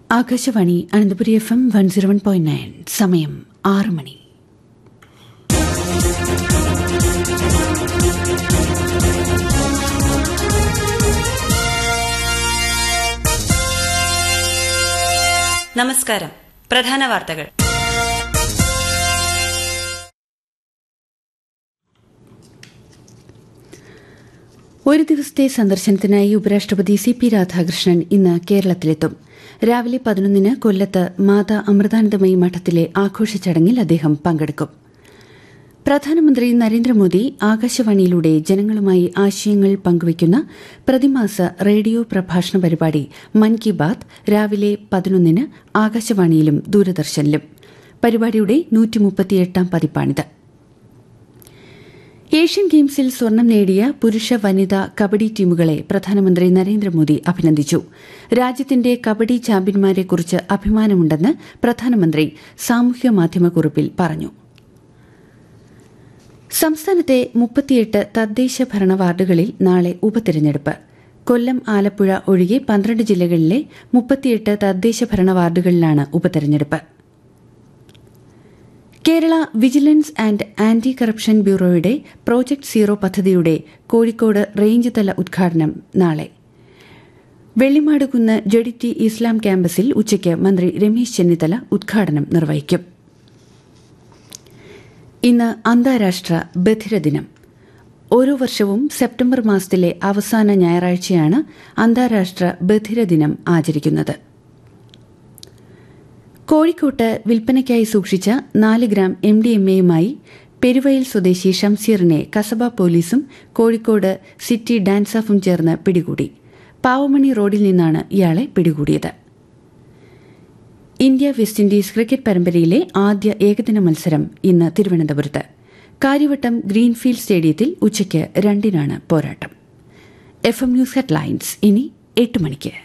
Akashvani Ananthapuri F M one zero one point nine സമയം ആറ് മണി നമസ്കാരം പ്രധാന വാർത്തകൾ ഒരു ദിവസത്തെ സന്ദർശനത്തിനായി ഉപരാഷ്ട്രപതി സി പി രാധാകൃഷ്ണൻ ഇന്ന് കേരളത്തിലെത്തും രാവിലെ പതിനൊന്നിന് കൊല്ലത്ത് മാതാ അമൃതാനന്ദമയി മഠത്തിലെ ആഘോഷ ചടങ്ങിൽ അദ്ദേഹം പങ്കെടുക്കും പ്രധാനമന്ത്രി നരേന്ദ്രമോദി ആകാശവാണിയിലൂടെ ജനങ്ങളുമായി ആശയങ്ങൾ പങ്കുവയ്ക്കുന്ന പ്രതിമാസ റേഡിയോ പ്രഭാഷണ പരിപാടി മൻ കി ബാത് രാവിലെ പതിനൊന്നിന് ആകാശവാണിയിലും ദൂരദർശനിലും പരിപാടിയുടെ നൂറ്റിമുപ്പത്തിയെട്ടാം പതിപ്പാണിത് ഏഷ്യൻ ഗെയിംസിൽ സ്വർണം നേടിയ പുരുഷ വനിതാ കബഡി ടീമുകളെ പ്രധാനമന്ത്രി നരേന്ദ്രമോദി അഭിനന്ദിച്ചു രാജ്യത്തിന്റെ കബഡി ചാമ്പ്യന്മാരെക്കുറിച്ച് അഭിമാനമുണ്ടെന്ന് പ്രധാനമന്ത്രി സാമൂഹ്യ മാധ്യമക്കുറിപ്പിൽ പറഞ്ഞു സംസ്ഥാനത്തെ മുപ്പത്തിയെട്ട് തദ്ദേശ ഭരണ വാർഡുകളിൽ നാളെ ഉപതെരഞ്ഞെടുപ്പ് കൊല്ലം ആലപ്പുഴ ഒഴികെ പന്ത്രണ്ട് ജില്ലകളിലെ മുപ്പത്തിയെട്ട് തദ്ദേശ ഭരണ വാർഡുകളിലാണ് ഉപതെരഞ്ഞെടുപ്പ് Kerala vigilance and anti corruption ബ്യൂറോയുടെ പ്രോജക്ട് സീറോ പദ്ധതിയുടെ കോഴിക്കോട് റേഞ്ച് തല ഉദ്ഘാടനം നാളെ വെള്ളിമാടുകുന്ന് ജഡിറ്റി ഇസ്ലാം ക്യാമ്പസിൽ ഉച്ചയ്ക്ക് മന്ത്രി രമേശ് ചെന്നിത്തല ഉദ്ഘാടനം നിർവഹിക്കും ഇന്ന് അന്താരാഷ്ട്ര ബധിര ദിനം ഓരോ വർഷവും സെപ്റ്റംബർ മാസത്തിലെ അവസാന ഞായറാഴ്ചയാണ് അന്താരാഷ്ട്ര ബധിര ദിനം ആചരിക്കുന്നത് കോഴിക്കോട്ട് വിൽപ്പനയ്ക്കായി സൂക്ഷിച്ച നാല് ഗ്രാം എം ഡി എം എയുമായി പെരുവയൽ സ്വദേശി ഷംസീറിനെ കസബ പോലീസും കോഴിക്കോട് സിറ്റി ഡാൻസ് ഓഫും ചേർന്ന് പിടികൂടി പാവമണി റോഡിൽ നിന്നാണ് ഇയാളെ പിടികൂടിയത് ഇന്ത്യ വെസ്റ്റ് ഇൻഡീസ് ക്രിക്കറ്റ് പരമ്പരയിലെ ആദ്യ ഏകദിന മത്സരം ഇന്ന് തിരുവനന്തപുരത്ത് കാര്യവട്ടം ഗ്രീൻഫീൽഡ് സ്റ്റേഡിയത്തിൽ ഉച്ചയ്ക്ക് രണ്ടിനാണ് പോരാട്ടം എഫ് എം ന്യൂസ് ഹെഡ്ലൈൻസ് ഇനി എട്ട് മണിക്ക്